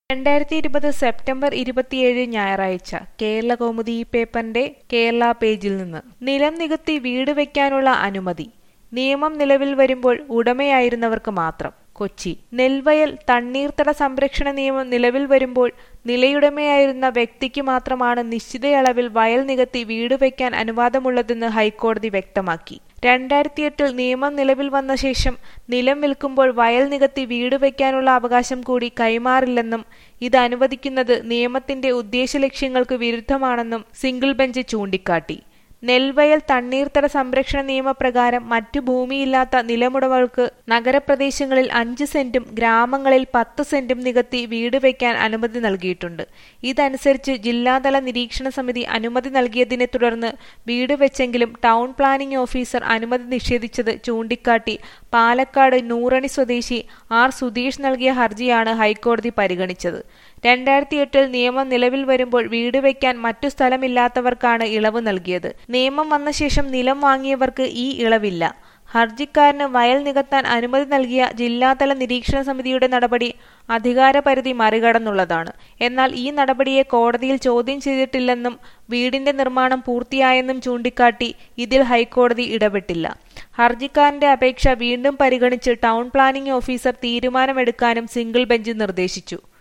രണ്ടായിരത്തി ഇരുപത് സെപ്റ്റംബർ ഇരുപത്തിയേഴ് ഞായറാഴ്ച കേരളകൗമുദി ഈ പേപ്പറിന്റെ കേരള പേജിൽ നിന്ന് നിലം നികത്തി വീട് വയ്ക്കാനുള്ള അനുമതി നിയമം നിലവിൽ വരുമ്പോൾ ഉടമയായിരുന്നവർക്ക് മാത്രം കൊച്ചി നെൽവയൽ തണ്ണീർത്തട സംരക്ഷണ നിയമം നിലവിൽ വരുമ്പോൾ നിലയുടമയായിരുന്ന വ്യക്തിക്ക് മാത്രമാണ് നിശ്ചിതയളവിൽ വയൽ നികത്തി വീട് വയ്ക്കാൻ അനുവാദമുള്ളതെന്ന് ഹൈക്കോടതി വ്യക്തമാക്കി രണ്ടായിരത്തിയെട്ടിൽ നിയമം നിലവിൽ വന്ന ശേഷം നിലം വിൽക്കുമ്പോൾ വയൽ നികത്തി വീട് വയ്ക്കാനുള്ള അവകാശം കൂടി കൈമാറില്ലെന്നും ഇത് അനുവദിക്കുന്നത് നിയമത്തിന്റെ ഉദ്ദേശ ലക്ഷ്യങ്ങൾക്ക് വിരുദ്ധമാണെന്നും സിംഗിൾ ബെഞ്ച് ചൂണ്ടിക്കാട്ടി നെൽവയൽ തണ്ണീർത്തട സംരക്ഷണ നിയമപ്രകാരം മറ്റു ഭൂമിയില്ലാത്ത നിലമുടമകൾക്ക് നഗരപ്രദേശങ്ങളിൽ അഞ്ച് സെന്റും ഗ്രാമങ്ങളിൽ പത്ത് സെന്റും നികത്തി വീട് വയ്ക്കാൻ അനുമതി നൽകിയിട്ടുണ്ട് ഇതനുസരിച്ച് ജില്ലാതല നിരീക്ഷണ സമിതി അനുമതി നൽകിയതിനെ തുടർന്ന് വീട് വെച്ചെങ്കിലും ടൗൺ പ്ലാനിംഗ് ഓഫീസർ അനുമതി നിഷേധിച്ചത് ചൂണ്ടിക്കാട്ടി പാലക്കാട് നൂറണി സ്വദേശി ആർ സുധീഷ് നൽകിയ ഹർജിയാണ് ഹൈക്കോടതി പരിഗണിച്ചത് രണ്ടായിരത്തി എട്ടിൽ നിയമം നിലവിൽ വരുമ്പോൾ വീട് വയ്ക്കാൻ മറ്റു സ്ഥലമില്ലാത്തവർക്കാണ് ഇളവ് നൽകിയത് നിയമം വന്ന ശേഷം നിലം വാങ്ങിയവർക്ക് ഈ ഇളവില്ല ഹർജിക്കാരന് വയൽ നികത്താൻ അനുമതി നൽകിയ ജില്ലാതല നിരീക്ഷണ സമിതിയുടെ നടപടി അധികാരപരിധി മറികടന്നുള്ളതാണ് എന്നാൽ ഈ നടപടിയെ കോടതിയിൽ ചോദ്യം ചെയ്തിട്ടില്ലെന്നും വീടിന്റെ നിർമ്മാണം പൂർത്തിയായെന്നും ചൂണ്ടിക്കാട്ടി ഇതിൽ ഹൈക്കോടതി ഇടപെട്ടില്ല ഹർജിക്കാരന്റെ അപേക്ഷ വീണ്ടും പരിഗണിച്ച് ടൗൺ പ്ലാനിംഗ് ഓഫീസർ തീരുമാനമെടുക്കാനും സിംഗിൾ ബെഞ്ച് നിർദ്ദേശിച്ചു